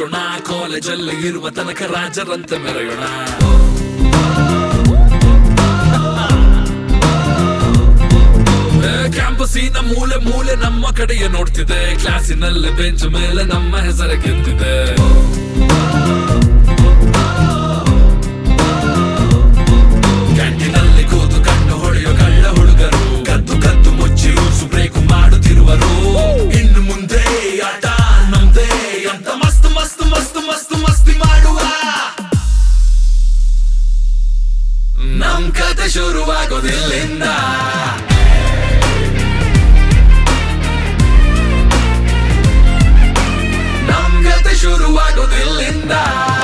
ಮಿಂಚೋಣ ಕಾಲೇಜಲ್ಲಿ ಇರುವ ತನಕ ರಾಜರಂತೆ ಮೆರೆಯೋಣ ಏ, ಕ್ಯಾಂಪಸ್ಸಿನ ಮೂಲೆ ಮೂಲೆ ನಮ್ಮ ಕಡೆಗೆ ನೋಡ್ತಿದೆ ಕ್ಲಾಸಿನಲ್ಲಿ ಬೆಂಚ್ ಮೇಲೆ ನಮ್ಮ ಹೆಸರು ಗೆದ್ದಿದೆ ಕ್ಯಾಂಟೀನಲ್ಲಿ ಕೂತು ಕಣ್ಣು ಹೊಡೆಯೋ ಕಳ್ಳ ಹುಡುಗರು ಕದ್ದು ಕದ್ದು ಮುಚ್ಚಿ ರೂಸು ಬ್ರೇಕು ಮಾಡುತ್ತಿರುವರು ಇನ್ನು ಮುಂದೆ ಆಟ ನಮ್ದೇ ಅಂತ ಮಸ್ತ್ ಮಸ್ತ್ ಮಸ್ತ್ ಮಸ್ತ್ ಮಸ್ತಿ ಮಾಡುವ ನಮ್ ಕತೆ ಶುರುವಾಗೋದಿಲ್ಲಿಂದ ನಮ್ ಕತೆ ಶುರುವಾಗೋದಿಲ್ಲಿಂದ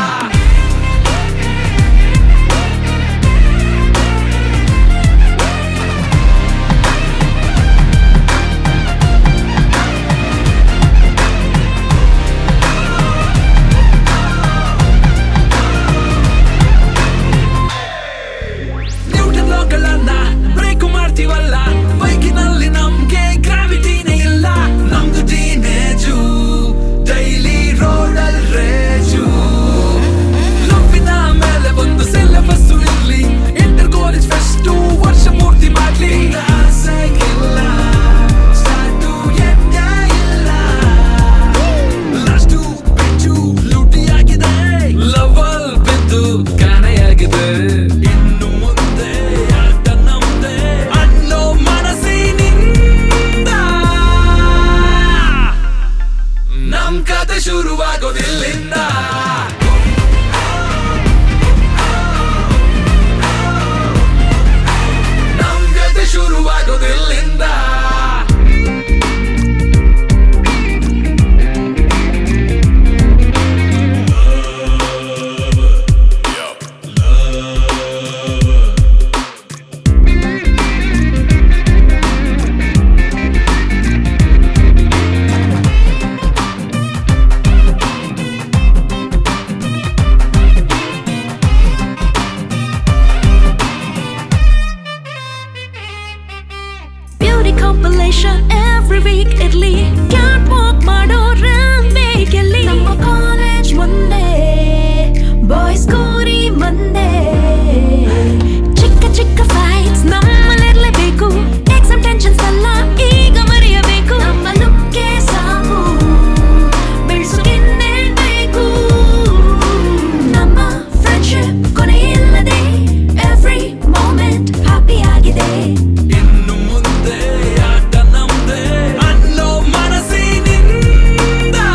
ನ್ಯೂಟನ್ ಲಾಗಳನ್ನ ಬ್ರೇಕ್ ಮಾಡ್ತೀವಲ್ಲ ಬೈಕಿನಲ್ಲಿ ನಮ್ಗೆ ಗ್ರಾವಿಟಿನೇ ಇಲ್ಲ ನಮ್ದು ಟೀನೇಜು ಡೈಲಿ ರೋಡಲ್ ರೇಜು ಲವ್ವಿನ ಮೇಲೆ ಒಂದು ಸಿಲೆಬಸ್ ಇರ್ಲಿ ಇಂಟರ್ ಕಾಲೇಜ್ ಫೆಸ್ಟು ವರ್ಷ ಪೂರ್ತಿ ಮಾಡ್ಲಿ ಆಸೆಗಿಲ್ಲ ಸ್ಟಾರ್ಟು ಎಂದ ಇಲ್ಲ ಲಾಸ್ಟು ಬೆಂಚು ಲೂಟಿಯಾಗಿದೆ ಲವಲ್ ಬಿದ್ದು ಕಾಣೆಯಾಗಿದೆ ಇನ್ನು ಮುಂದೆ ಆಟ ನಮ್ದೆ ಅನ್ನೋ ಮನಸ್ಸಿನಿಂದ ನಮ್ ಕತೆ ಶುರುವಾಗೋದಿಲ್ಲಿಂದ ನಮ್ ಕತೆ ಶುರುವಾಗೋದಿಲ್ಲಿಂದ Beauty compilation every week ಇರ್ಲಿ ಕ್ಯಾಟ್ ವಾಕ್ ಮಾಡೋ ರಂಬೇಗೆಲ್ಲಿ ನಮ್ಮ ಕಾಲೇಜ್ ಮುಂದೆ ಬಾಯ್ಸ್ ಕೋರಿ ಮಂದೆ ಚಿಕ್ಕ ಚಿಕ್ಕ ಫೈಟ್ಸ್ ನಮ್ಮಲ್ಲಿರ್ಲೇಬೇಕು ಎಕ್ಸಾಮ್ ಟೆನ್ಷನ್ಸ್ ಎಲ್ಲ ಈಗ ಮರೆಯಬೇಕು ನಮ್ಮ ಲುಕ್ಕೆ ಸಾಕು ಬೆಳೆಸೋಕೆನ್ನೇ ಬೇಕು ನಮ್ಮ ಫ್ರೆಂಡ್ಶಿಪ್ ಕೊನೆಯಿಲ್ಲದೆ ಎವ್ರಿ ಮೂಮೆಂಟ್ ಹ್ಯಾಪಿ ಆಗಿದೆ ಇನ್ನು ಮುಂದೆ ಆಟ ನಮ್ದೆ ಅನ್ನೋ ಮನಸ್ಸಿನಿಂದ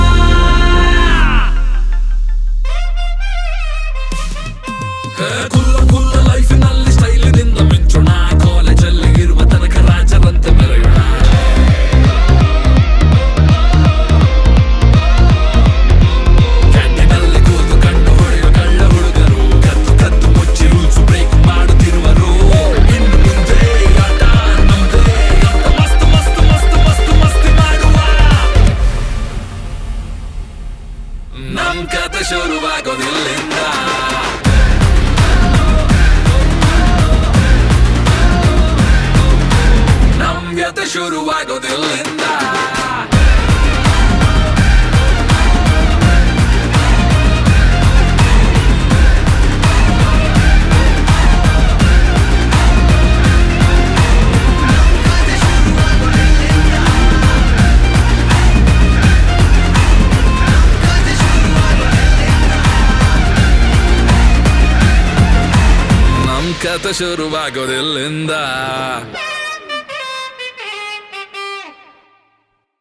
ಹೇ, ಕುಲ್ಲ ಕುಲ್ಲ ಲೈಫಿನಲ್ಲಿ ಸ್ಟೈಲಿನಿಂದ ಮಿಂಚೋಣ ಕಾಲೇಜಲ್ಲಿ ಇರುವ ತನಕ ರಾಜರಂತೆ ಮೆರೆಯೋಣ ಕ್ಯಾಂಟೀನಲ್ಲಿ ಕೂತು ಕಣ್ಣು ಹೊಡೆಯೋ ಕಳ್ಳ ಹುಡುಗರು ಕದ್ದು ಕದ್ದು ಮುಚ್ಚಿ ರೂಲ್ಸು ಬ್ರೇಕ್ ಮಾಡುತ್ತಿರುವರು ಇನ್ನು ಮುಂದೆ ಆಟ ನಮ್ದೇ ಅಂತ ಮಸ್ತ್ ಮಸ್ತ್ ಮಸ್ತ್ ಮಸ್ತ್ ಮಸ್ತಿ ಮಾಡುವ ನಮ್ ಕತೆ ಶುರುವಾಗೋದಿಲ್ಲಿಂದ ನಮ್ ಕತೆ ಶುರುವಾಗೋದಿಲ್ಲಿಂದ ನಮ್ ಕತೆ ಶುರುವಾಗೋದಿಲ್ಲಿಂದ